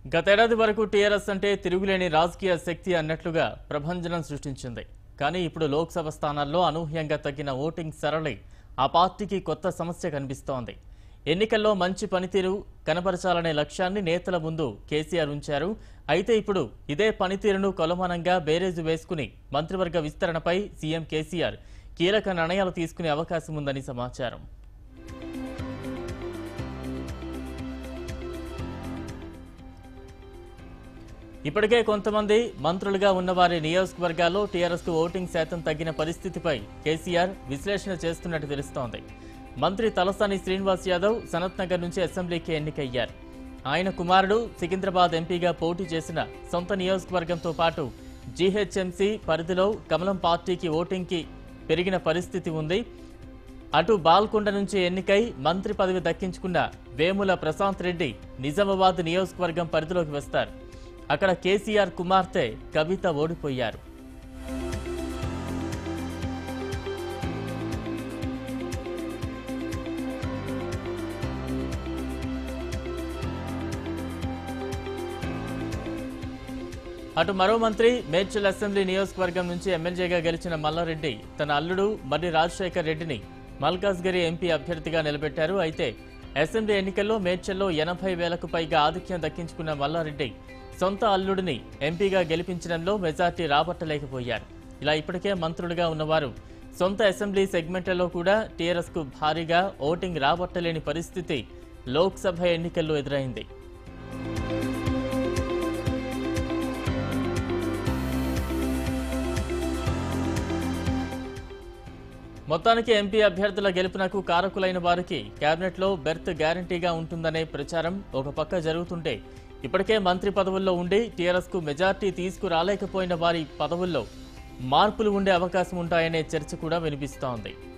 గతేడాది వరకు టీఆర్ఎస్ అంటే తిరుగులేని రాజకీయ శక్తి అన్నట్లుగా ప్రభంజనం సృష్టించింది కానీ ఇప్పుడు లోక్సభ స్థానాల్లో అనూహ్యంగా తగ్గిన ఓటింగ్ సరళి ఆ పార్టీకి కొత్త సమస్య కనిపిస్తోంది ఎన్నికల్లో మంచి పనితీరు కనబరచాలనే లక్ష్యాన్ని నేతల ముందు కేసీఆర్ ఉంచారు అయితే ఇప్పుడు ఇదే పనితీరును కొలమానంగా బేరేజు వేసుకుని మంత్రివర్గ విస్తరణపై సీఎం కేసీఆర్ కీలక నిర్ణయాలు తీసుకునే అవకాశం ఉందని సమాచారం ఇప్పటికే కొంతమంది మంత్రులుగా ఉన్న వారి నియోజకవర్గాల్లో టీఆర్ఎస్కు ఓటింగ్ శాతం తగ్గిన పరిస్థితిపై కేసీఆర్ విశ్లేషణ చేస్తున్నట్టు తెలుస్తోంది మంత్రి తలసాని శ్రీనివాస్ యాదవ్ సనత్ నగర్ నుంచి అసెంబ్లీకి ఎన్నికయ్యారు ఆయన కుమారుడు సికింద్రాబాద్ ఎంపీగా పోటీ చేసిన సొంత నియోజకవర్గంతో పాటు జీహెచ్ఎంసీ పరిధిలో కమలం పార్టీకి ఓటింగ్కి పెరిగిన పరిస్థితి ఉంది అటు బాల్కొండ నుంచి ఎన్నికై మంత్రి పదవి దక్కించుకున్న వేముల ప్రశాంత్ రెడ్డి నిజామాబాద్ నియోజకవర్గం పరిధిలోకి వస్తారు అక్కడ కేసీఆర్ కుమార్తె కవిత ఓడిపోయారు అటు మరో మంత్రి మేడ్చల్ అసెంబ్లీ నియోజకవర్గం నుంచి ఎమ్మెల్యేగా గెలిచిన మల్లారెడ్డి తన అల్లుడు మర్రి రాజశేఖర్ రెడ్డిని మల్కాజ్గిరి ఎంపీ అభ్యర్థిగా నిలబెట్టారు అయితే అసెంబ్లీ ఎన్నికల్లో మేడ్చల్లో ఎనభై వేలకు పైగా ఆధిక్యం దక్కించుకున్న మల్లారెడ్డి సొంత అల్లుడిని ఎంపీగా గెలిపించడంలో మెజార్టీ రాబట్టలేకపోయారు ఇలా ఇప్పటికే మంత్రులుగా ఉన్నవారు సొంత అసెంబ్లీ సెగ్మెంట్లలో కూడా టీఆర్ఎస్కు భారీగా ఓటింగ్ రాబట్టలేని పరిస్థితి లోక్సభ ఎన్నికల్లో ఎదురైంది మొత్తానికి ఎంపీ అభ్యర్థుల గెలుపునకు కారకులైన వారికి కేబినెట్లో బెర్త్ గ్యారంటీగా ఉంటుందనే ప్రచారం ఒక పక్క జరుగుతుంటే ఇప్పటికే మంత్రి పదవుల్లో ఉండి టీఆర్ఎస్కు మెజార్టీ తీసుకురాలేకపోయిన వారి పదవుల్లో మార్పులు ఉండే అవకాశం ఉంటాయనే చర్చ కూడా వినిపిస్తోంది